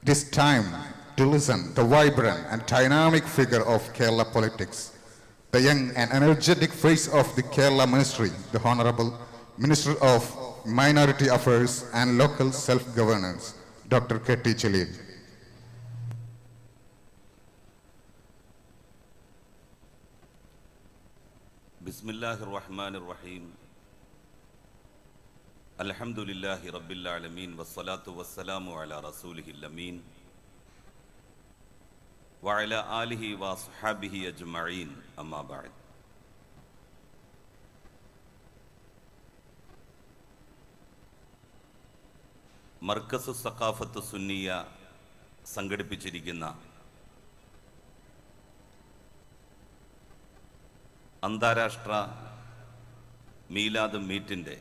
It is time to listen the vibrant and dynamic figure of Kerala politics, the young and energetic face of the Kerala Ministry, the Honorable Minister of Minority Affairs and Local Self-Governance, Dr. K.T. Jalil. بسم الله الرحمن الرحيم الحمد لله رب العالمين والصلاة والسلام على رسوله الأمين وعلى آله وصحابه أجمعين أما بعد Markaz Saqafath സുന്നിയ സംഘടിപ്പിച്ചിരിക്കുന്ന അന്താരാഷ്ട്ര മീലാദ് മീറ്റിൻ്റെ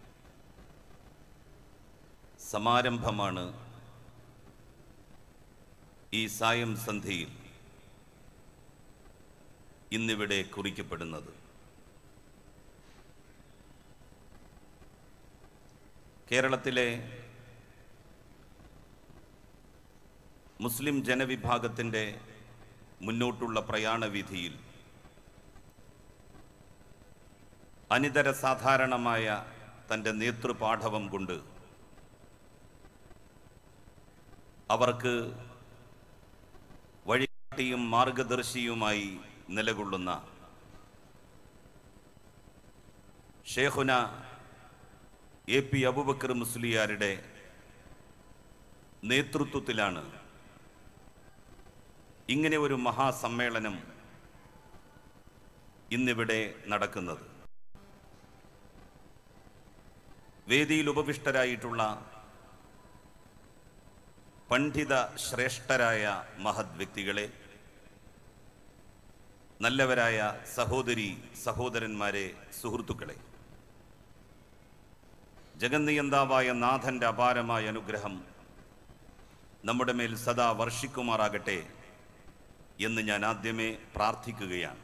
സമാരംഭമാണ് ഈ സായം സന്ധ്യയിൽ ഇന്നിവിടെ കുറിക്കപ്പെടുന്നത് കേരളത്തിലെ മുസ്ലിം ജനവിഭാഗത്തിൻ്റെ മുന്നോട്ടുള്ള പ്രയാണവിധിയിൽ അനിതര സാധാരണമായ തൻ്റെ നേതൃപാഠവം കൊണ്ട് അവർക്ക് വഴികാട്ടിയും മാർഗദർശിയുമായി നിലകൊള്ളുന്ന ഷേഖുന എ പി അബുബക്കർ മുസ്ലിയാരുടെ നേതൃത്വത്തിലാണ് ഇങ്ങനെ ഒരു മഹാസമ്മേളനം ഇന്നിവിടെ നടക്കുന്നത് വേദിയിൽ ഉപവിഷ്ടരായിട്ടുള്ള പണ്ഡിത ശ്രേഷ്ഠരായ മഹത് വ്യക്തികളെ നല്ലവരായ സഹോദരി സഹോദരന്മാരെ സുഹൃത്തുക്കളെ ജഗന്നിയന്താവായ നാഥന്റെ അപാരമായ അനുഗ്രഹം നമ്മുടെ മേൽ സദാ വർഷിക്കുമാറാകട്ടെ എന്ന് ഞാൻ ആദ്യമേ പ്രാർത്ഥിക്കുകയാണ്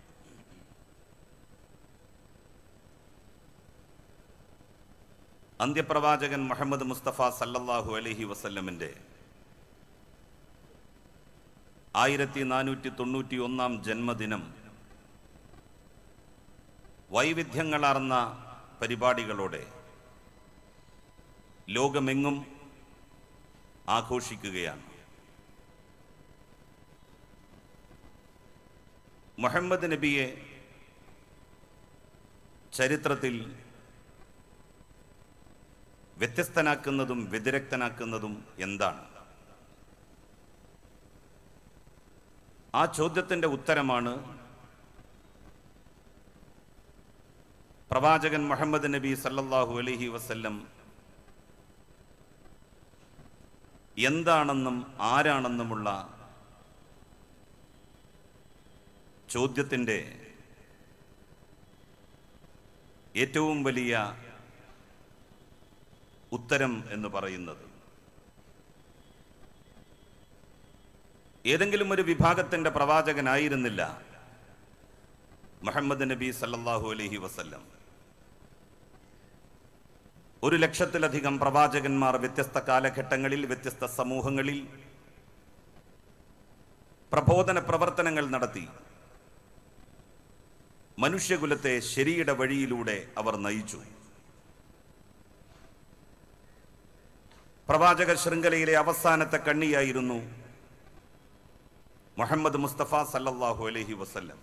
അന്ത്യപ്രവാചകൻ മുഹമ്മദ് മുസ്തഫ സല്ലല്ലാഹു അലൈഹി വസല്ലമിൻ്റെ ആയിരത്തി നാനൂറ്റി തൊണ്ണൂറ്റി ഒന്നാം ജന്മദിനം വൈവിധ്യങ്ങളാർന്ന പരിപാടികളോടെ ലോകമെങ്ങും ആഘോഷിക്കുകയാണ് മുഹമ്മദ് നബിയെ ചരിത്രത്തിൽ വ്യത്യസ്തനാക്കുന്നതും വ്യതിരക്തനാക്കുന്നതും എന്താണ് ആ ചോദ്യത്തിൻ്റെ ഉത്തരമാണ് പ്രവാചകൻ മുഹമ്മദ് നബി സല്ലല്ലാഹു അലൈഹി വസല്ലം എന്താണെന്നും ആരാണെന്നുമുള്ള ചോദ്യത്തിൻ്റെ ഏറ്റവും വലിയ ഉത്തരം എന്ന് പറയുന്നത് ഏതെങ്കിലും ഒരു വിഭാഗത്തിന്റെ പ്രവാചകനായിരുന്നില്ല മുഹമ്മദ് നബി സല്ലല്ലാഹു അലൈഹി വസല്ലം ഒരു ലക്ഷത്തിലധികം പ്രവാചകന്മാർ വ്യത്യസ്ത കാലഘട്ടങ്ങളിൽ വ്യത്യസ്ത സമൂഹങ്ങളിൽ പ്രബോധന പ്രവർത്തനങ്ങൾ നടത്തി മനുഷ്യകുലത്തെ ശരിയുടെ വഴിയിലൂടെ അവർ നയിച്ചു പ്രവാചക ശൃംഖലയിലെ അവസാനത്തെ കണ്ണിയായിരുന്നു മുഹമ്മദ് മുസ്തഫ സല്ലല്ലാഹു അലൈഹി വസല്ലം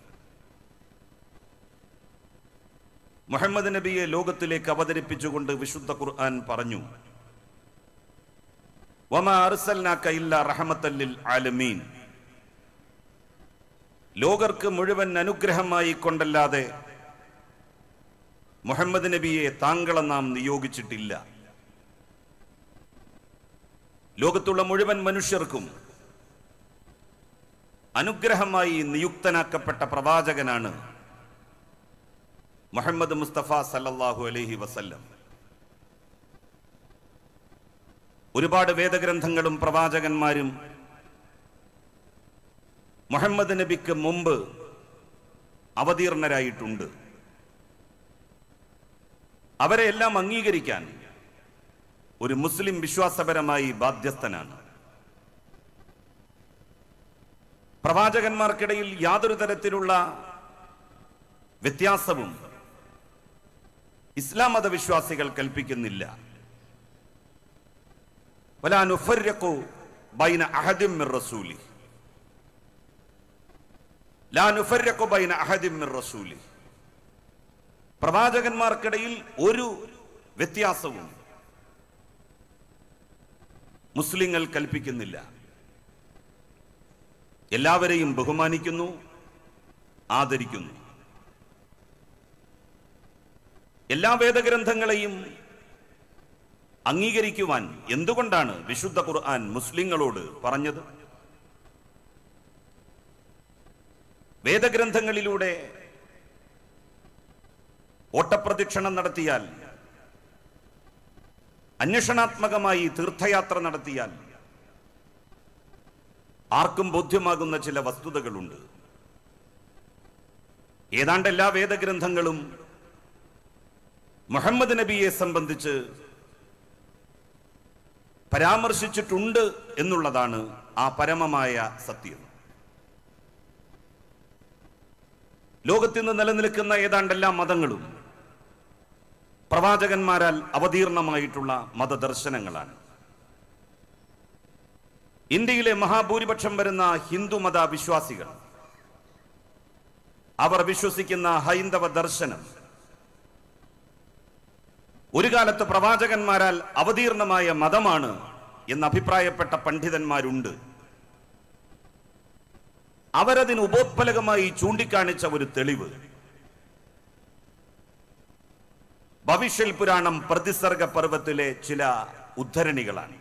മുഹമ്മദ് നബിയെ ലോകത്തിലേക്ക് അവതരിപ്പിച്ചുകൊണ്ട് വിശുദ്ധ ഖുർആൻ പറഞ്ഞു വമാ അർസൽനാക ഇല്ലാ റഹ്മത്തൻ ലിൽ ആലമീൻ ലോകർക്ക് മുഴുവൻ അനുഗ്രഹമായി കൊണ്ടല്ലാതെ മുഹമ്മദ് നബിയെ താങ്കളെ നാം നിയോഗിച്ചിട്ടില്ല ലോകത്തുള്ള മുഴുവൻ മനുഷ്യർക്കും അനുഗ്രഹമായി നിയുക്തനാക്കപ്പെട്ട പ്രവാചകനാണ് മുഹമ്മദ് മുസ്തഫ സല്ലല്ലാഹു അലൈഹി വസല്ലം ഒരുപാട് വേദഗ്രന്ഥങ്ങളും പ്രവാചകന്മാരും മുഹമ്മദ് നബിക്ക് മുമ്പ് അവതീർണരായിട്ടുണ്ട് അവരെ എല്ലാം അംഗീകരിക്കാൻ ഒരു മുസ്ലിം വിശ്വാസപരമായി ബാധ്യസ്ഥനാണ് പ്രവാചകന്മാർക്കിടയിൽ യാതൊരു തരത്തിലുള്ള വ്യത്യാസവും ഇസ്ലാം മതവിശ്വാസികൾ കൽപ്പിക്കുന്നില്ല വലാ നുഫർരിഖു ബൈന അഹദിൻ മിർ റസൂലി ലാ നുഫർരിഖു ബൈന അഹദിൻ മിർ റസൂലി പ്രവാചകന്മാർക്കിടയിൽ ഒരു വ്യത്യാസവും മുസ്ലിങ്ങൾ കൽപ്പിക്കുന്നില്ല എല്ലാവരെയും ബഹുമാനിക്കുന്നു ആദരിക്കുന്നു എല്ലാ വേദഗ്രന്ഥങ്ങളെയും അംഗീകരിക്കുവാൻ എന്തുകൊണ്ടാണ് വിശുദ്ധ ഖുർആൻ മുസ്ലിങ്ങളോട് പറഞ്ഞത് വേദഗ്രന്ഥങ്ങളിലൂടെ ഓട്ടപ്രദക്ഷിണം നടത്തിയാൽ അന്വേഷണാത്മകമായി തീർത്ഥയാത്ര നടത്തിയാൽ ആർക്കും ബോധ്യമാകുന്ന ചില വസ്തുതകളുണ്ട് ഏതാണ്ട് എല്ലാ വേദഗ്രന്ഥങ്ങളും മുഹമ്മദ് നബിയെ സംബന്ധിച്ച് പരാമർശിച്ചിട്ടുണ്ട് എന്നുള്ളതാണ് ആ പരമമായ സത്യം ലോകത്തിന്ന് നിലനിൽക്കുന്ന ഏതാണ്ട് എല്ലാ മതങ്ങളും പ്രവാചകന്മാരാൽ അവതീർണമായിട്ടുള്ള മതദർശനങ്ങളാണ് ഇന്ത്യയിലെ മഹാഭൂരിപക്ഷം വരുന്ന ഹിന്ദു മത വിശ്വാസികൾ അവർ വിശ്വസിക്കുന്ന ഹൈന്ദവ ദർശനം ഒരു കാലത്ത് പ്രവാചകന്മാരാൽ അവതീർണമായ മതമാണ് എന്ന് അഭിപ്രായപ്പെട്ട പണ്ഡിതന്മാരുണ്ട് അവരതിന് ഉപോത്ഫലകമായി ചൂണ്ടിക്കാണിച്ച ഒരു തെളിവ് ഭവിഷ്യൽ പുരാണം പ്രതിസർഗ പർവത്തിലെ ചില ഉദ്ധരണികളാണ്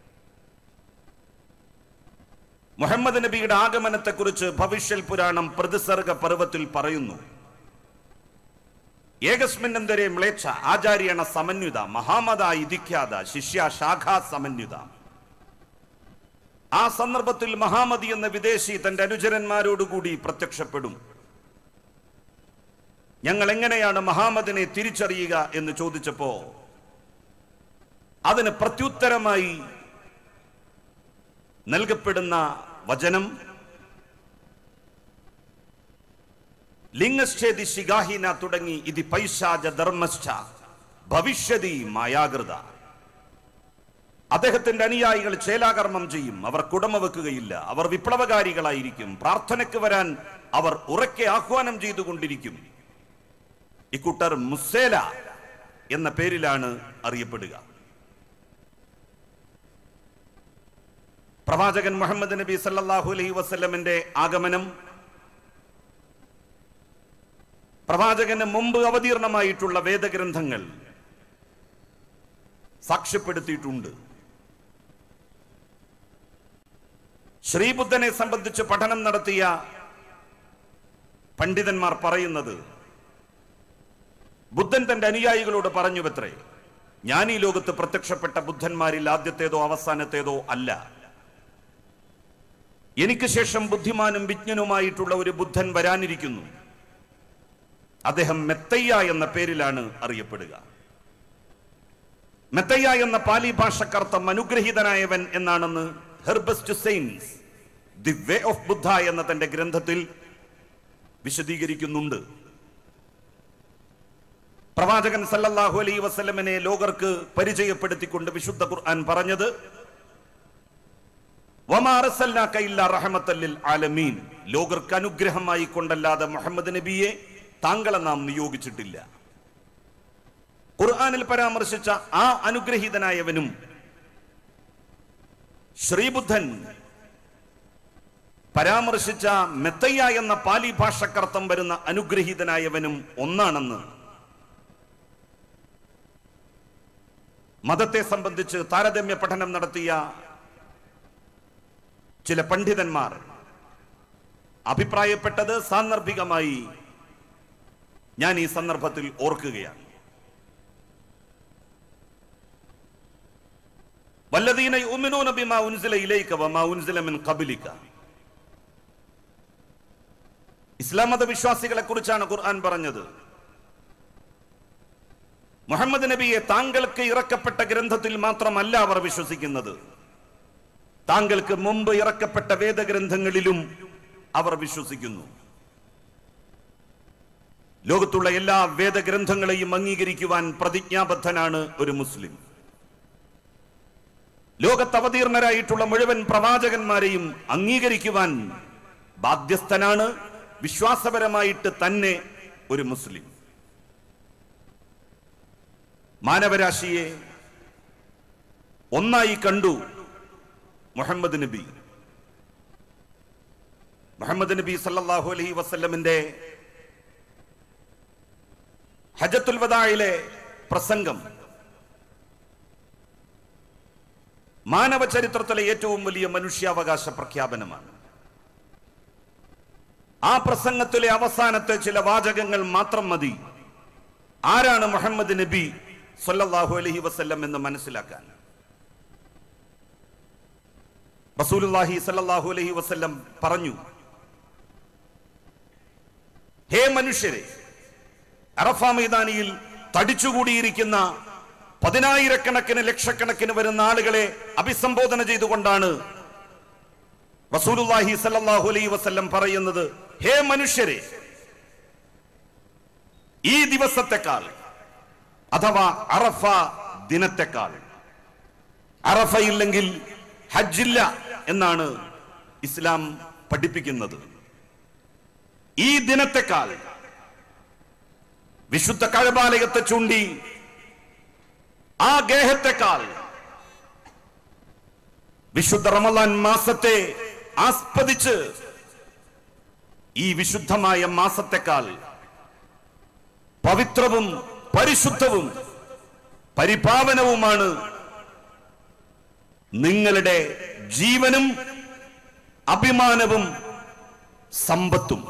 മുഹമ്മദ് നബിയുടെ ആഗമനത്തെക്കുറിച്ച് ഭവിഷ്യൽ പുരാണം പ്രതിസർഗ പർവത്തിൽ പറയുന്നു ഏകസ്മിന്നന്തരെ മ്ലേച്ഛ ആചാര്യണ സമന്വിത മഹാമത ഇതിഖ്യാത ശിഷ്യ ശാഖാ സമന്വിത ആ സന്ദർഭത്തിൽ മഹാമതി എന്ന വിദേശി തന്റെ അനുചരന്മാരോടുകൂടി പ്രത്യക്ഷപ്പെടും ഞങ്ങൾ എങ്ങനെയാണ് മഹാമദിനെ തിരിച്ചറിയുക എന്ന് ചോദിച്ചപ്പോ അതിന് പ്രത്യുത്തരമായി നൽകപ്പെടുന്ന വചനം ലിംഗശ്ചേതി ശിഖാഹീന തുടങ്ങി ഇതി പൈശാച ധർമ്മശ്ച ഭവിഷ്യതി മായാകൃത അദ്ദേഹത്തിന്റെ അനുയായികൾ ചേലാകർമ്മം ചെയ്യും അവർ കുടമ വെക്കുകയില്ല അവർ വിപ്ലവകാരികളായിരിക്കും പ്രാർത്ഥനയ്ക്ക് വരാൻ അവർ ഉറക്കെ ആഹ്വാനം ചെയ്തുകൊണ്ടിരിക്കും ഇക്കൂട്ടർ മുസേല എന്ന പേരിലാണ് അറിയപ്പെടുക പ്രവാചകൻ മുഹമ്മദ് നബി സല്ലല്ലാഹു അലൈഹി വസല്ലമിന്റെ ആഗമനം പ്രവാചകന് മുമ്പ് അവതീർണമായിട്ടുള്ള വേദഗ്രന്ഥങ്ങൾ സാക്ഷ്യപ്പെടുത്തിയിട്ടുണ്ട് ശ്രീബുദ്ധനെ സംബന്ധിച്ച് പഠനം നടത്തിയ പണ്ഡിതന്മാർ പറയുന്നത് ബുദ്ധൻ തന്റെ അനുയായികളോട് പറഞ്ഞുവത്രേ ഞാൻ ഈ ലോകത്ത് പ്രത്യക്ഷപ്പെട്ട ബുദ്ധന്മാരിൽ ആദ്യത്തേതോ അവസാനത്തേതോ അല്ല എനിക്ക് ശേഷം ബുദ്ധിമാനും വിജ്ഞനുമായിട്ടുള്ള ഒരു ബുദ്ധൻ വരാനിരിക്കുന്നു അദ്ദേഹം മെത്തയ്യ എന്ന പേരിലാണ് അറിയപ്പെടുക മെത്തയ്യ എന്ന പാലി ഭാഷക്കർത്ഥം അനുഗ്രഹീതനായവൻ എന്നാണെന്ന് ഹെർബസ്റ്റ് സെയിൻസ് ദി വേ ഓഫ് ബുദ്ധ എന്ന തന്റെ ഗ്രന്ഥത്തിൽ വിശദീകരിക്കുന്നുണ്ട് പ്രവാചകൻ സല്ലല്ലാഹു അലൈഹി വസല്ലമനെ ലോകർക്ക് പരിചയപ്പെടുത്തിക്കൊണ്ട് വിശുദ്ധ ഖുർആൻ പറഞ്ഞത് വമാ അർസൽനാക ഇല്ലാ റഹ്മത്തൽ ലിൽ ആലമീൻ ലോകർക്ക് അനുഗ്രഹമായി കൊണ്ടല്ലാതെ മുഹമ്മദ് നബിയെ താങ്കളെ നാം നിയോഗിച്ചിട്ടില്ല ഖുർആനിൽ പരാമർശിച്ച ആ അനുഗ്രഹീതനായവനും ശ്രീബുദ്ധൻ പരാമർശിച്ച മെത്തയ്യ എന്ന പാലി ഭാഷക്കർത്ഥം വരുന്ന അനുഗ്രഹീതനായവനും ഒന്നാണെന്ന് മതത്തെ സംബന്ധിച്ച് താരതമ്യ പഠനം നടത്തിയ ചില പണ്ഡിതന്മാർ അഭിപ്രായപ്പെട്ടത് സാന്ദർഭികമായി ഞാൻ ഈ സന്ദർഭത്തിൽ ഓർക്കുകയാണ് വല്ലദീന യുമിനൂന ബിമാ ഉൻസില ഇലൈക വമാ ഉൻസില മിൻ ഖബ്ലിക ഇസ്ലാം മത വിശ്വാസികളെ കുറിച്ചാണ് ഖുർആൻ പറഞ്ഞത് മുഹമ്മദ് നബിയെ താങ്കൾക്ക് ഇറക്കപ്പെട്ട ഗ്രന്ഥത്തിൽ മാത്രമല്ല അവർ വിശ്വസിക്കുന്നത് താങ്കൾക്ക് മുമ്പ് ഇറക്കപ്പെട്ട വേദഗ്രന്ഥങ്ങളിലും അവർ വിശ്വസിക്കുന്നു ലോകത്തുള്ള എല്ലാ വേദഗ്രന്ഥങ്ങളെയും അംഗീകരിക്കുവാൻ പ്രതിജ്ഞാബദ്ധനാണ് ഒരു മുസ്ലിം ലോകത്ത് അവതീർണരായിട്ടുള്ള മുഴുവൻ പ്രവാചകന്മാരെയും അംഗീകരിക്കുവാൻ ബാധ്യസ്ഥനാണ് വിശ്വാസപരമായിട്ട് തന്നെ ഒരു മുസ്ലിം മാനവരാശിയെ ഒന്നായി കണ്ടു മുഹമ്മദ് നബി മുഹമ്മദ് നബി സല്ലല്ലാഹു അലൈഹി വസല്ലമിന്റെ ഹജത്തുൽ വദായിലെ പ്രസംഗം മാനവ ചരിത്രത്തിലെ ഏറ്റവും വലിയ മനുഷ്യാവകാശ പ്രഖ്യാപനമാണ് ആ പ്രസംഗത്തിലെ അവസാനത്തെ ചില വാചകങ്ങൾ മാത്രം മതി ആരാണ് മുഹമ്മദ് നബി സല്ലല്ലാഹു അലൈഹി വസല്ലം എന്ന് മനസ്സിലാക്കാൻ റസൂലുള്ളാഹി സല്ലല്ലാഹു അലൈഹി വസല്ലം പറഞ്ഞു ഹേ മനുഷ്യരെ അറഫ മൈതാനിയിൽ തടിച്ചുകൂടിയിരിക്കുന്ന പതിനായിരക്കണക്കിന് ലക്ഷക്കണക്കിന് വരുന്ന ആളുകളെ അഭിസംബോധന ചെയ്തുകൊണ്ടാണ് റസൂലുള്ളാഹി സല്ലല്ലാഹു അലൈഹി വസല്ലം പറയുന്നത് ഹേ മനുഷ്യരെ ഈ ദിവസത്തെക്കാൾ അഥവാ അറഫ ദിനത്തെക്കാൾ അറഫ ഇല്ലെങ്കിൽ ഹജ്ജില്ല എന്നാണ് ഇസ്ലാം പഠിപ്പിക്കുന്നത് ഈ ദിനത്തെക്കാൾ വിശുദ്ധ കഴബാലയത്തെ ചൂണ്ടി ആ ഗേഹത്തെക്കാൾ വിശുദ്ധ റമലാൻ മാസത്തെ ആസ്പദിച്ച് ഈ വിശുദ്ധമായ മാസത്തെക്കാൾ പവിത്രവും പരിശുദ്ധവും പരിപാവനവുമാണ് നിങ്ങളുടെ ജീവനും അഭിമാനവും സമ്പത്തും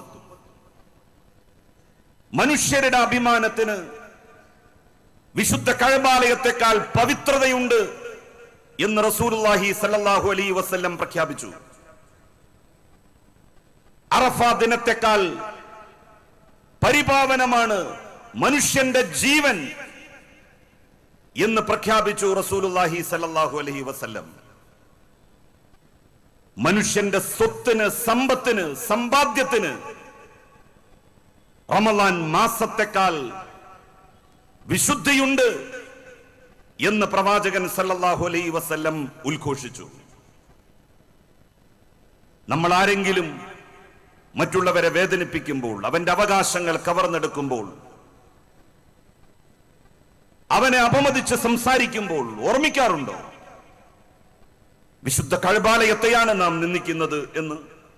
മനുഷ്യരുടെ അഭിമാനത്തിന് വിശുദ്ധ കഴബാലയത്തെക്കാൾ പവിത്രതയുണ്ട് എന്ന് റസൂലുള്ളാഹി സല്ലല്ലാഹു അലൈഹി വസല്ലം പ്രഖ്യാപിച്ചു അറഫ ദിനത്തെക്കാൾ പരിപാവനമാണ് മനുഷ്യന്റെ ജീവൻ എന്ന് പ്രഖ്യാപിച്ചു റസൂലുള്ളാഹി സല്ലല്ലാഹു അലൈഹി വസല്ലം മനുഷ്യന്റെ സ്വത്തിന് സമ്പത്തിന് സമ്പാദ്യത്തിന് റമലാൻ മാസത്തെക്കാൾ വിശുദ്ധിയുണ്ട് എന്ന് പ്രവാചകൻ സല്ലല്ലാഹു അലൈഹി വസല്ലം ഉദ്ഘോഷിച്ചു നമ്മൾ ആരെങ്കിലും മറ്റുള്ളവരെ വേദനിപ്പിക്കുമ്പോൾ അവന്റെ അവകാശങ്ങൾ കവർന്നെടുക്കുമ്പോൾ അവനെ അപമതിച്ച് സംസാരിക്കുമ്പോൾ ഓർമ്മിക്കാറുണ്ടോ വിശുദ്ധ കഴുബാലയത്തെയാണ് നാം നിന്ദിക്കുന്നത് എന്ന്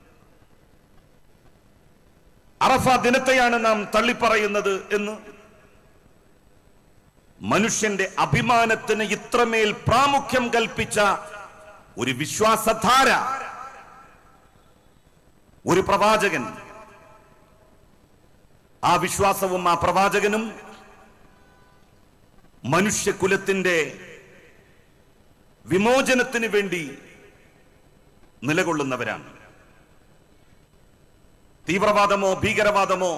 അറഫ ദിനത്തെയാണ് നാം തള്ളിപ്പറയുന്നത് എന്ന് മനുഷ്യന്റെ അഭിമാനത്തിന് ഇത്രമേൽ പ്രാമുഖ്യം കൽപ്പിച്ച ഒരു വിശ്വാസധാര ഒരു പ്രവാചകൻ ആ വിശ്വാസവും ആ പ്രവാചകനും മനുഷ്യകുലത്തിന്റെ വിമോചനത്തിന് വേണ്ടി നിലകൊള്ളുന്നവരാണ് തീവ്രവാദമോ ഭീകരവാദമോ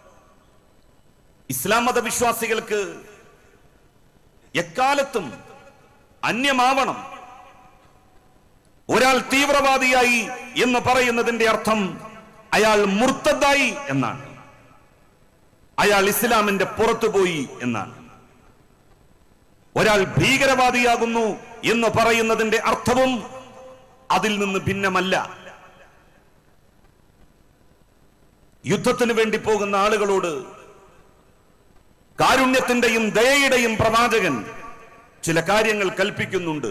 ഇസ്ലാം മതവിശ്വാസികൾക്ക് എക്കാലത്തും അന്യമാവണം ഒരാൾ തീവ്രവാദിയായി എന്ന് പറയുന്നതിന്റെ അർത്ഥം അയാൾ മുർത്തതായി എന്നാണ് അയാൾ ഇസ്ലാമിന്റെ പുറത്തുപോയി എന്നാണ് ഒരാൾ ഭീകരവാദിയാകുന്നു എന്ന് പറയുന്നതിന്റെ അർത്ഥവും അതിൽ നിന്ന് ഭിന്നമല്ല യുദ്ധത്തിന് വേണ്ടി പോകുന്ന ആളുകളോട് കാരുണ്യത്തിന്റെയും ദയയുടെയും പ്രവാചകൻ ചില കാര്യങ്ങൾ കൽപ്പിക്കുന്നുണ്ട്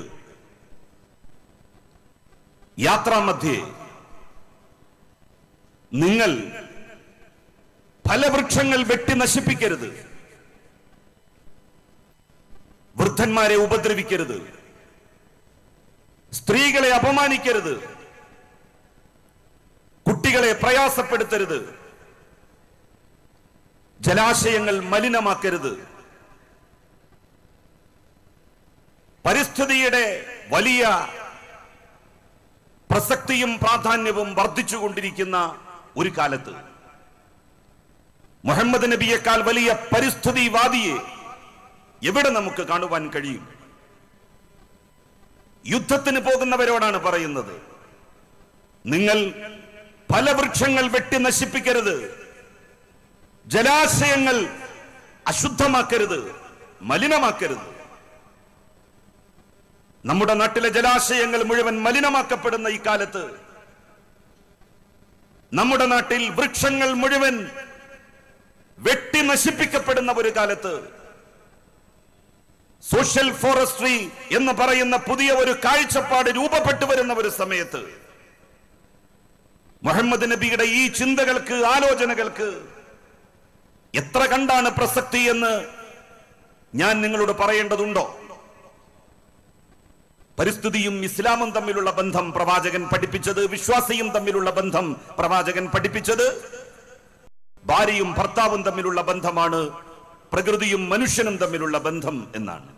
യാത്രാമധ്യേ നിങ്ങൾ ഫലവൃക്ഷങ്ങൾ വെട്ടി നശിപ്പിക്കരുത് വൃദ്ധന്മാരെ ഉപദ്രവിക്കരുത് സ്ത്രീകളെ അപമാനിക്കരുത് കുട്ടികളെ പ്രയാസപ്പെടുത്തരുത് ജലാശയങ്ങൾ മലിനമാക്കരുത് പരിസ്ഥിതിയുടെ വലിയ പ്രസക്തിയും പ്രാധാന്യവും വർദ്ധിച്ചുകൊണ്ടിരിക്കുന്ന ഒരു കാലത്ത് മുഹമ്മദ് നബിയേക്കാൾ വലിയ പരിസ്ഥിതിവാദിയെ എവിടെ നമുക്ക് കാണുവാൻ കഴിയും യുദ്ധത്തിന് പോകുന്നവരോടാണ് പറയുന്നത് നിങ്ങൾ ഫലവൃക്ഷങ്ങൾ വെട്ടി നശിപ്പിക്കരുത് ജലാശയങ്ങൾ അശുദ്ധമാക്കരുത് മലിനമാക്കരുത് നമ്മുടെ നാട്ടിലെ ജലാശയങ്ങൾ മുഴുവൻ മലിനമാക്കപ്പെടുന്ന ഈ കാലത്ത് നമ്മുടെ നാട്ടിൽ വൃക്ഷങ്ങൾ മുഴുവൻ വെട്ടി നശിപ്പിക്കപ്പെടുന്ന ഒരു കാലത്ത് സോഷ്യൽ ഫോറസ്ട്രി എന്ന് പറയുന്ന പുതിയ ഒരു കാഴ്ചപ്പാട് രൂപപ്പെട്ടു വരുന്ന ഒരു സമയത്ത് മുഹമ്മദ് നബിയുടെ ഈ ചിന്തകൾക്ക് ആലോചനകൾക്ക് എത്ര കണ്ടാണ് പ്രസക്തി എന്ന് ഞാൻ നിങ്ങളോട് പറയേണ്ടതുണ്ടോ പരിസ്ഥിതിയും ഇസ്ലാമും തമ്മിലുള്ള ബന്ധം പ്രവാചകൻ പഠിപ്പിച്ചത് വിശ്വാസിയും തമ്മിലുള്ള ബന്ധം പ്രവാചകൻ പഠിപ്പിച്ചത് ഭാര്യയും ഭർത്താവും തമ്മിലുള്ള ബന്ധമാണ് പ്രകൃതിയും മനുഷ്യനും തമ്മിലുള്ള ബന്ധം എന്നാണ്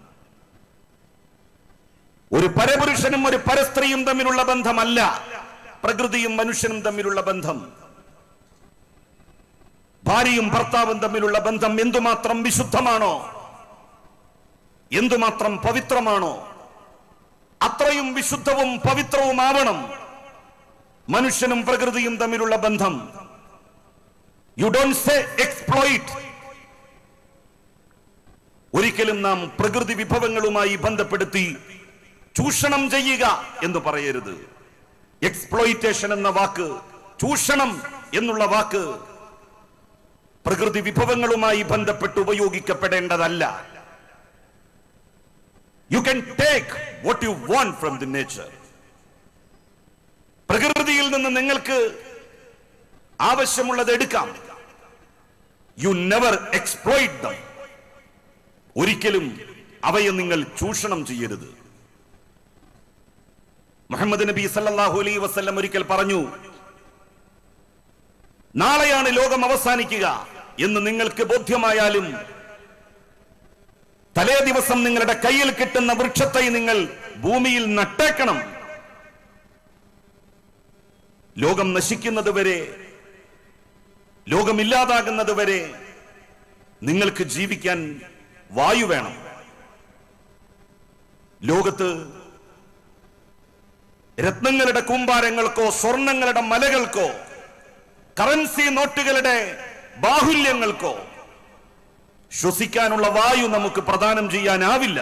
ഒരു പരപുരുഷനും ഒരു പരസ്ത്രീയും തമ്മിലുള്ള ബന്ധമല്ല പ്രകൃതിയും മനുഷ്യനും തമ്മിലുള്ള ബന്ധം ഭാര്യയും ഭർത്താവും തമ്മിലുള്ള ബന്ധം എന്തുമാത്രം വിശുദ്ധമാണോ എന്തുമാത്രം പവിത്രമാണോ അത്രയും വിശുദ്ധവും പവിത്രവുമാവണം മനുഷ്യനും പ്രകൃതിയും തമ്മിലുള്ള ബന്ധം യു ഡോണ്ട് സേ എക്സ്പ്ലോയിറ്റ് ഒരിക്കലും നാം പ്രകൃതി വിഭവങ്ങളുമായി ബന്ധപ്പെടുത്തി ചൂഷണം ചെയ്യുക എന്ന് പറയരുത് എക്സ്പ്ലോയിറ്റേഷൻ എന്ന വാക്ക് ചൂഷണം എന്നുള്ള വാക്ക് പ്രകൃതി വിഭവങ്ങളുമായി ബന്ധപ്പെട്ട് ഉപയോഗിക്കപ്പെടേണ്ടതല്ല you can take what you want from the nature പ്രകൃതിയിൽ നിന്ന് നിങ്ങൾക്ക് ആവശ്യമുള്ളത് എടുക്കാം യു നെവർ എക്സ്പ്ലോയിറ്റ് ദം ഒരിക്കലും അവയെ നിങ്ങൾ ചൂഷണം ചെയ്യരുത് മുഹമ്മദ് നബി സല്ലല്ലാഹു അലൈഹി വസല്ലം ഒരിക്കൽ പറഞ്ഞു നാളെയാണ് ലോകം അവസാനിക്കുക എന്ന് നിങ്ങൾക്ക് ബോധ്യമായാലും തലേ ദിവസം നിങ്ങളുടെ കയ്യിൽ കിട്ടുന്ന വൃക്ഷത്തെ നിങ്ങൾ ഭൂമിയിൽ നട്ടേക്കണം ലോകം നശിക്കുന്നത് വരെ ലോകമില്ലാതാകുന്നത് വരെ നിങ്ങൾക്ക് ജീവിക്കാൻ വായു വേണം ലോകത്ത് രത്നങ്ങളുടെ കൂമ്പാരങ്ങൾക്കോ സ്വർണങ്ങളുടെ മലകൾക്കോ കറൻസി നോട്ടുകളുടെ ബാഹുല്യങ്ങൾക്കോ ശ്വസിക്കാനുള്ള വായു നമുക്ക് പ്രദാനം ചെയ്യാനാവില്ല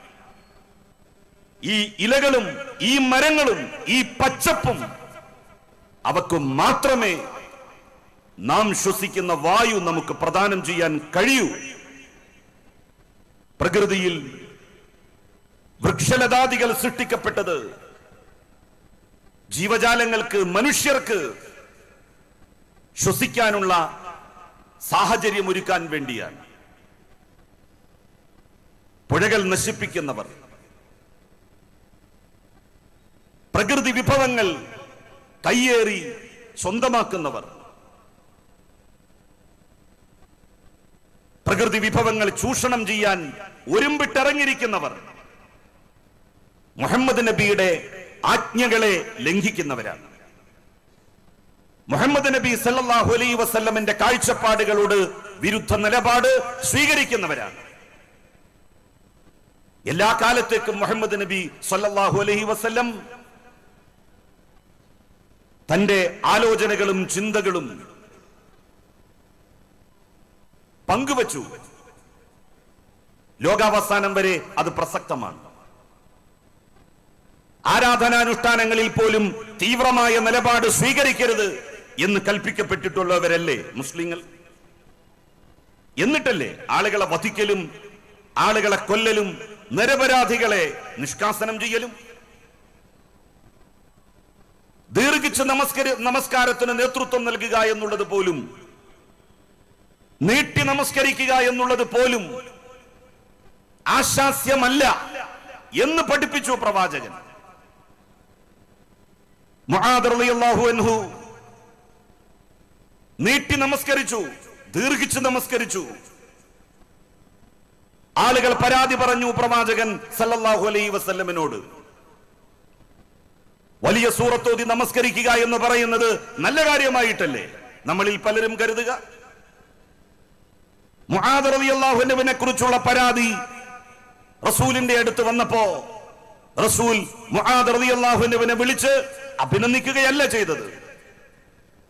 ഈ ഇലകളും ഈ മരങ്ങളും ഈ പച്ചപ്പും അവക്ക് മാത്രമേ നാം ശ്വസിക്കുന്ന വായു നമുക്ക് പ്രദാനം ചെയ്യാൻ കഴിയൂ പ്രകൃതിയിൽ വൃക്ഷലതാദികൾ സൃഷ്ടിക്കപ്പെട്ടത് ജീവജാലങ്ങൾക്ക് മനുഷ്യർക്ക് ശ്വസിക്കാനുള്ള സാഹചര്യം ഒരുക്കാൻ വേണ്ടിയാണ് പുഴകൾ നശിപ്പിക്കുന്നവർ പ്രകൃതി വിഭവങ്ങൾ കയ്യേറി സ്വന്തമാക്കുന്നവർ പ്രകൃതി വിഭവങ്ങൾ ചൂഷണം ചെയ്യാൻ ഒരുമ്പിട്ടിറങ്ങിയിരിക്കുന്നവർ മുഹമ്മദ് നബിയുടെ ആജ്ഞകളെ ലംഘിക്കുന്നവരാണ് മുഹമ്മദ് നബി സല്ലല്ലാഹു അലൈഹി വസല്ലമിന്റെ കാഴ്ചപ്പാടുകളോട് വിരുദ്ധ നിലപാട് സ്വീകരിക്കുന്നവരാണ് എല്ലാ കാലത്തേക്കും മുഹമ്മദ് നബി സല്ലല്ലാഹു അലൈഹി വസല്ലം തന്റെ ആലോചനകളും ചിന്തകളും പങ്കുവച്ചു ലോകാവസാനം വരെ അത് പ്രസക്തമാണ് ആരാധനാനുഷ്ഠാനങ്ങളിൽ പോലും തീവ്രമായ നിലപാട് സ്വീകരിക്കരുത് എന്ന് കൽപ്പിക്കപ്പെട്ടിട്ടുള്ളവരല്ലേ മുസ്ലിങ്ങൾ എന്നിട്ടല്ലേ ആളുകളെ വധിക്കലും ആളുകളെ കൊല്ലലും നിരപരാധികളെ നിഷ്കാസനം ചെയ്യലും ദീർഘിച്ച് നമസ്കര നമസ്കാരത്തിന് നേതൃത്വം നൽകുക എന്നുള്ളത് പോലും നീട്ടി നമസ്കരിക്കുക എന്നുള്ളത് പോലും ആശാസ്യമല്ല എന്ന് പഠിപ്പിച്ചു പ്രവാചകൻ മുആദ് റളിയല്ലാഹു അൻഹു നീട്ടി നമസ്കരിച്ചു ദീർഘിച്ച് നമസ്കരിച്ചു ആളുകൾ പരാതി പറഞ്ഞു പ്രവാചകൻ സല്ലല്ലാഹു അലൈഹി വസല്ലമിനോട് വലിയ സൂറത്തോതി നമസ്കരിക്കുക എന്ന് പറയുന്നത് നല്ല കാര്യമായിട്ടല്ലേ നമ്മളിൽ പലരും കരുതുക മുആദ് റളിയല്ലാഹുവിനെ കുറിച്ചുള്ള പരാതി റസൂലിന്റെ അടുത്ത് വന്നപ്പോ റസൂൽ മുആദ് റളിയല്ലാഹുവിനെ വിളിച്ച് അഭിനന്ദിക്കുകയല്ല ചെയ്തത്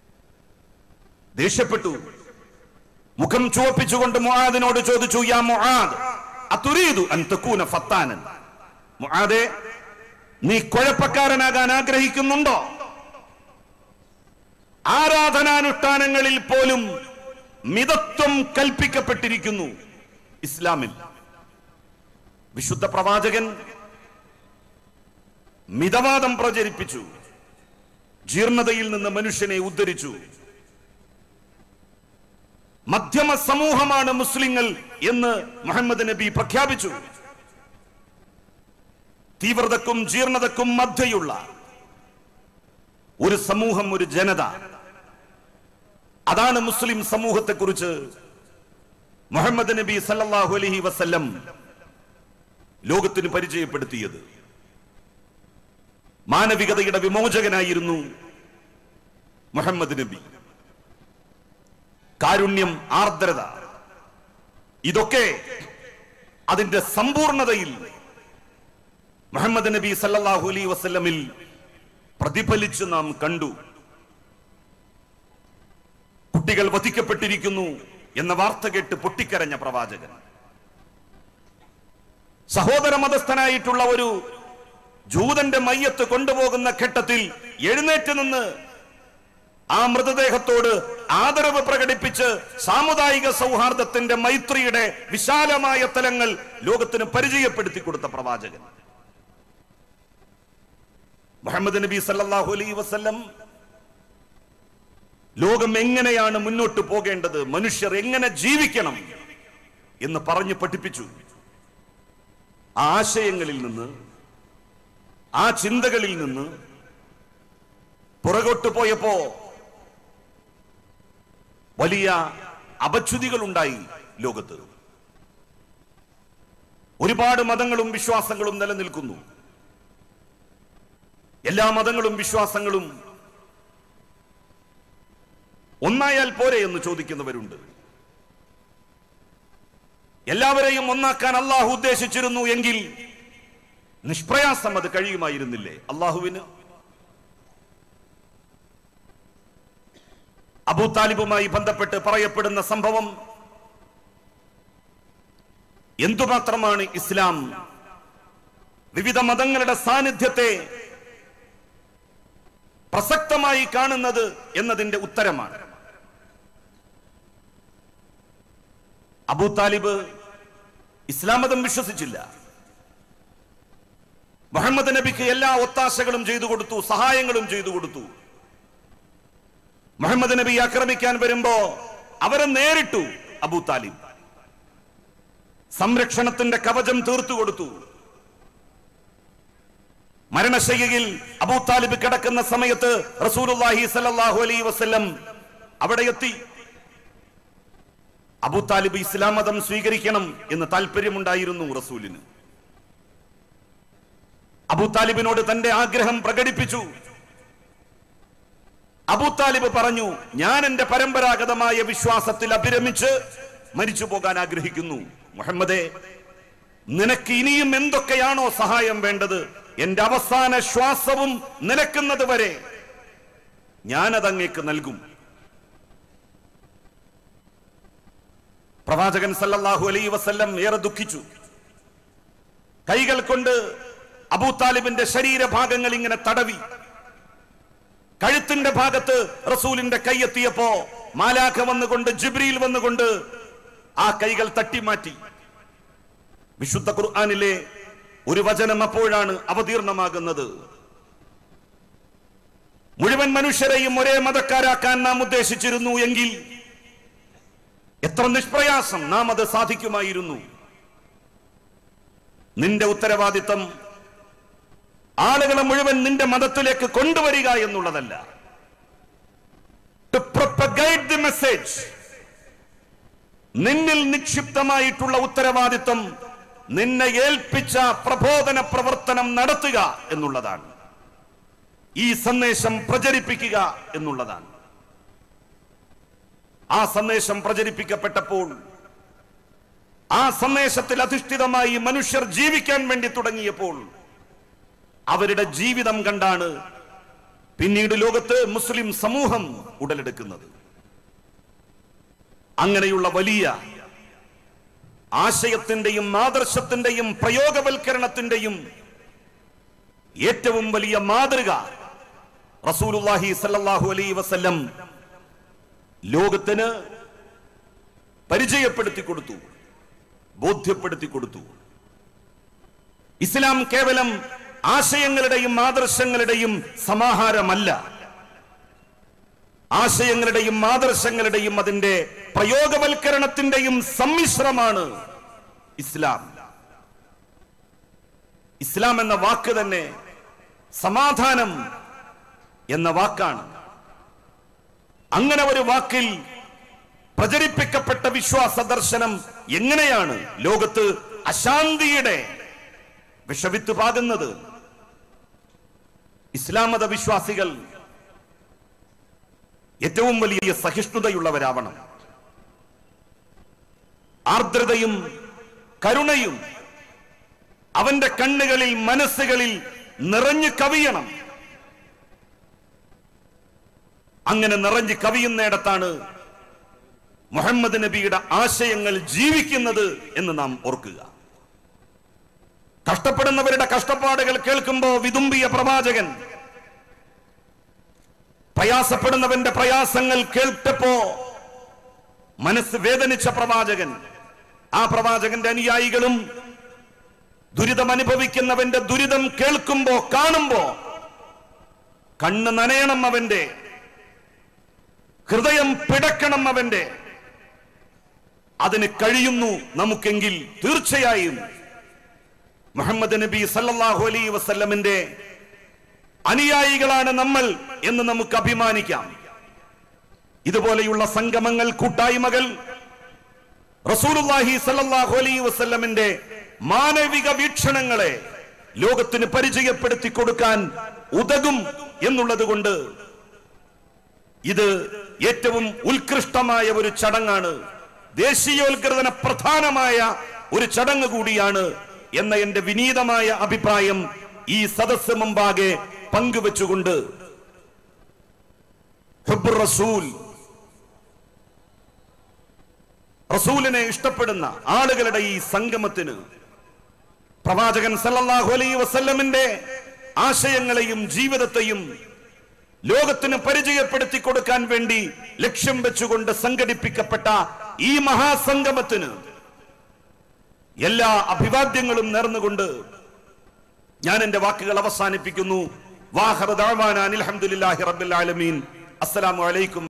ദേഷ്യപ്പെട്ടു മുഖം ചുവപ്പിച്ചുകൊണ്ട് മുആദിനോട് ചോദിച്ചു യാ മുആദ് അതുരീദു അൻ തകൂന ഫത്താനൻ മുആദേ നീ കുഴപ്പക്കാരനാകാൻ ആഗ്രഹിക്കുന്നുണ്ടോ ആരാധനാനുഷ്ഠാനങ്ങളിൽ പോലും മിതത്വം കൽപ്പിക്കപ്പെട്ടിരിക്കുന്നു ഇസ്ലാമിൽ വിശുദ്ധ പ്രവാചകൻ മിതവാദം പ്രചരിപ്പിച്ചു ജീർണതയിൽ നിന്ന് മനുഷ്യനെ ഉദ്ധരിച്ചു മധ്യമ സമൂഹമാണ് മുസ്ലിങ്ങൾ എന്ന് മുഹമ്മദ് നബി പ്രഖ്യാപിച്ചു തീവ്രതക്കും ജീർണതക്കും മധ്യയുള്ള ഒരു സമൂഹം ഒരു ജനത അതാണ് മുസ്ലിം സമൂഹത്തെക്കുറിച്ച് മുഹമ്മദ് നബി സല്ലല്ലാഹു അലൈഹി വസല്ലം ലോകത്തിന് പരിചയപ്പെടുത്തിയത് മാനവികതയുടെ വിമോചകനായിരുന്നു മുഹമ്മദ് നബി കാരുണ്യം ആർദ്രത ഇതൊക്കെ അതിന്റെ സമ്പൂർണതയിൽ മുഹമ്മദ് നബി സല്ലല്ലാഹു അലൈഹി വസല്ലമിൽ പ്രതിഫലിച്ച് നാം കണ്ടു കുട്ടികൾ വധിക്കപ്പെട്ടിരിക്കുന്നു എന്ന വാർത്ത കേട്ട് പൊട്ടിക്കരഞ്ഞ പ്രവാചകൻ സഹോദര മതസ്ഥനായിട്ടുള്ള ഒരു ജൂതന്റെ മയ്യത്ത് കൊണ്ടുപോകുന്ന ഘട്ടത്തിൽ എഴുന്നേറ്റ് നിന്ന് ആ മൃതദേഹത്തോട് ആദരവ് പ്രകടിപ്പിച്ച് സാമുദായിക സൗഹാർദ്ദത്തിന്റെ മൈത്രിയുടെ വിശാലമായ തലങ്ങൾ ലോകത്തിന് പരിചയപ്പെടുത്തി കൊടുത്ത പ്രവാചകൻ മുഹമ്മദ് നബി സല്ലല്ലാഹു അലൈഹി വസല്ലം ലോകം എങ്ങനെയാണ് മുന്നോട്ട് പോകേണ്ടത് മനുഷ്യർ എങ്ങനെ ജീവിക്കണം എന്ന് പറഞ്ഞു പഠിപ്പിച്ചു ആ ആശയങ്ങളിൽ നിന്ന് ആ ചിന്തകളിൽ നിന്ന് പുറകോട്ട് പോയപ്പോ വലിയ അപച്യുതികൾ ഉണ്ടായി ലോകത്ത് ഒരുപാട് മതങ്ങളും വിശ്വാസങ്ങളും നിലനിൽക്കുന്നു എല്ലാ മതങ്ങളും വിശ്വാസങ്ങളും ഒന്നായാൽ പോരെ എന്ന് ചോദിക്കുന്നവരുണ്ട് എല്ലാവരെയും ഒന്നാക്കാൻ അള്ളാഹു ഉദ്ദേശിച്ചിരുന്നു എങ്കിൽ നിഷ്പ്രയാസം അത് കഴിയുമായിരുന്നില്ലേ അള്ളാഹുവിന് അബൂ താലിബുമായി ബന്ധപ്പെട്ട് പറയപ്പെടുന്ന സംഭവം എന്തുമാത്രമാണ് ഇസ്ലാം വിവിധ മതങ്ങളുടെ സാന്നിധ്യത്തെ പ്രസക്തമായി കാണുന്നത് എന്നതിന്റെ ഉത്തരമാണ് അബൂ താലിബ് ഇസ്ലാം മതം വിശ്വസിച്ചില്ല മുഹമ്മദ് നബിക്ക് എല്ലാ ഒത്താശകളും ചെയ്തു കൊടുത്തു സഹായങ്ങളും ചെയ്തു കൊടുത്തു മുഹമ്മദ് നബി ആക്രമിക്കാൻ വരുമ്പോ അവരെ നേരിട്ടു അബൂ താലിബ് സംരക്ഷണത്തിന്റെ കവചം തീർത്തു കൊടുത്തു മരണശയ്യയിൽ അബൂ താലിബ് കിടക്കുന്ന സമയത്ത് റസൂലുള്ളാഹി സല്ലല്ലാഹു അലൈഹി വസല്ലം അവിടെ എത്തി അബൂ താലിബ് ഇസ്ലാം മതം സ്വീകരിക്കണം എന്ന് താല്പര്യമുണ്ടായിരുന്നു റസൂലിന് അബൂ താലിബിനോട് തന്റെ ആഗ്രഹം പ്രകടിപ്പിച്ചു അബൂ താലിബ് പറഞ്ഞു ഞാൻ എന്റെ പരമ്പരാഗതമായ വിശ്വാസത്തിൽ അഭിരമിച്ച് മരിച്ചു പോകാൻ ആഗ്രഹിക്കുന്നു മുഹമ്മദേ നിനക്ക് ഇനിയും എന്തൊക്കെയാണോ സഹായം വേണ്ടത് എന്റെ അവസാന ശ്വാസവും നിലക്കുന്നത് വരെ ഞാനത് അങ്ങേക്ക് നൽകും പ്രവാചകൻ സല്ലല്ലാഹു അലൈഹി വസല്ലം ഏറെ ദുഃഖിച്ചു കൈകൾ കൊണ്ട് അബൂ താലിബിന്റെ ശരീരഭാഗങ്ങൾ ഇങ്ങനെ തടവി കഴുത്തിന്റെ ഭാഗത്ത് റസൂലിന്റെ കൈയെത്തിയപ്പോ മാലാഖ വന്നുകൊണ്ട് ജിബ്രിയിൽ വന്നുകൊണ്ട് ആ കൈകൾ തട്ടിമാറ്റി വിശുദ്ധ ഖുർആനിലെ ഒരു വചനം അപ്പോഴാണ് അവതീർണമാകുന്നത് മുഴുവൻ മനുഷ്യരെയും ഒരേ മതക്കാരാക്കാൻ നാം ഉദ്ദേശിച്ചിരുന്നു എങ്കിൽ എത്ര നിഷ്പ്രയാസം നാം അത് സാധിക്കുമായിരുന്നു നിന്റെ ഉത്തരവാദിത്തം ആളുകളെ മുഴുവൻ നിന്റെ മതത്തിലേക്ക് കൊണ്ടുവരിക എന്നുള്ളതല്ല ടു പ്രൊപ്പഗൈഡ് ദി മെസ്സേജ് നിന്നിൽ നിക്ഷിപ്തമായിട്ടുള്ള ഉത്തരവാദിത്തം നിന്നെ ഏൽപ്പിച്ച പ്രബോധന പ്രവർത്തനം നടത്തുക എന്നുള്ളതാണ് ഈ സന്ദേശം പ്രചരിപ്പിക്കുക എന്നുള്ളതാണ് ആ സന്ദേശം പ്രചരിപ്പിക്കപ്പെട്ടപ്പോൾ ആ സന്ദേശത്തിൽ അധിഷ്ഠിതമായി മനുഷ്യർ ജീവിക്കാൻ വേണ്ടി തുടങ്ങിയപ്പോൾ അവരുടെ ജീവിതം കണ്ടാണ് പിന്നീട് ലോകത്ത് മുസ്ലിം സമൂഹം ഉടലെടുക്കുന്നത് അങ്ങനെയുള്ള വലിയ ആശയത്തിന്റെയും ആദർശത്തിന്റെയും പ്രയോഗവൽക്കരണത്തിന്റെയും ഏറ്റവും വലിയ മാതൃക റസൂലുള്ളാഹി സല്ലല്ലാഹു അലൈഹി വസല്ലം ലോകത്തിന് പരിചയപ്പെടുത്തി കൊടുത്തു ബോധ്യപ്പെടുത്തി കൊടുത്തു ഇസ്ലാം കേവലം ആശയങ്ങളുടെയും ആദർശങ്ങളുടെയും സമാഹാരമല്ല ആശയങ്ങളുടെയും ആദർശങ്ങളുടെയും അതിന്റെ പ്രയോഗവൽക്കരണത്തിന്റെയും സമ്മിശ്രമാണ് ഇസ്ലാം ഇസ്ലാം എന്ന വാക്ക് തന്നെ സമാധാനം എന്ന വാക്കാണ് അങ്ങനെ ഒരു വാക്കിൽ പ്രചരിപ്പിക്കപ്പെട്ട വിശ്വാസ ദർശനം എങ്ങനെയാണ് ലോകത്ത് അശാന്തിയുടെ വിഷവിത്ത് പാകുന്നത് ഇസ്ലാം മത വിശ്വാസികൾ ഏറ്റവും വലിയ സഹിഷ്ണുതയുള്ളവരാവണം ആർദ്രതയും കരുണയും അവന്റെ കണ്ണുകളിൽ മനസ്സുകളിൽ നിറഞ്ഞു കവിയണം അങ്ങനെ നിറഞ്ഞു കവിയുന്നിടത്താണ് മുഹമ്മദ് നബിയുടെ ആശയങ്ങൾ ജീവിക്കുന്നത് എന്ന് നാം ഓർക്കുക കഷ്ടപ്പെടുന്നവരുടെ കഷ്ടപ്പാടുകൾ കേൾക്കുമ്പോ വിതുമ്പിയ പ്രവാചകൻ പ്രയാസപ്പെടുന്നവന്റെ പ്രയാസങ്ങൾ കേൾട്ടപ്പോ മനസ്സ് വേദനിച്ച പ്രവാചകൻ ആ പ്രവാചകന്റെ അനുയായികളും ദുരിതം അനുഭവിക്കുന്നവന്റെ ദുരിതം കേൾക്കുമ്പോ കാണുമ്പോ കണ്ണ് നനയണം അവന്റെ ഹൃദയം പിടക്കണം അവന്റെ അതിന് കഴിയുന്നു നമുക്കെങ്കിൽ തീർച്ചയായും മുഹമ്മദ് നബി സല്ലല്ലാഹു അലൈഹി വസല്ലമിന്റെ അനുയായികളാണ് നമ്മൾ എന്ന് നമുക്ക് അഭിമാനിക്കാം ഇതുപോലെയുള്ള സംഗമങ്ങൾ കൂട്ടായ്മകൾ റസൂലുള്ളാഹി സല്ലല്ലാഹു അലൈഹി വസല്ലമിന്റെ മാനവിക വീക്ഷണങ്ങളെ ലോകത്തിന് പരിചയപ്പെടുത്തി കൊടുക്കാൻ ഉതകും എന്നുള്ളത് കൊണ്ട് ഇത് ഏറ്റവും ഉത്കൃഷ്ടമായ ഒരു ചടങ്ങാണ് ദേശീയോത്ഗ്രഥന പ്രധാനമായ ഒരു ചടങ്ങ് കൂടിയാണ് എന്ന എന്റെ വിനീതമായ അഭിപ്രായം ഈ സദസ് മുമ്പാകെ പങ്കുവെച്ചുകൊണ്ട് ഹുബ്ബുർ റസൂൽ റസൂലിനെ ഇഷ്ടപ്പെടുന്ന ആളുകളുടെ ഈ സംഗമത്തിന് പ്രവാചകൻ സല്ലല്ലാഹു അലൈഹി വസല്ലമിന്റെ ആശയങ്ങളെയും ജീവിതത്തെയും ലോകത്തിന് പരിചയപ്പെടുത്തി കൊടുക്കാൻ വേണ്ടി ലക്ഷ്യം വെച്ചുകൊണ്ട് സംഘടിപ്പിക്കപ്പെട്ട ഈ മഹാസംഗമത്തിന് എല്ലാ അഭിവാദ്യങ്ങളും നേർന്നുകൊണ്ട് ഞാൻ എന്റെ വാക്കുകൾ അവസാനിപ്പിക്കുന്നു വാഹറ ദഅവാന അനിൽ ഹംദുലില്ലാഹി റബ്ബിൽ ആലമീൻ അസ്സലാമു അലൈക്കും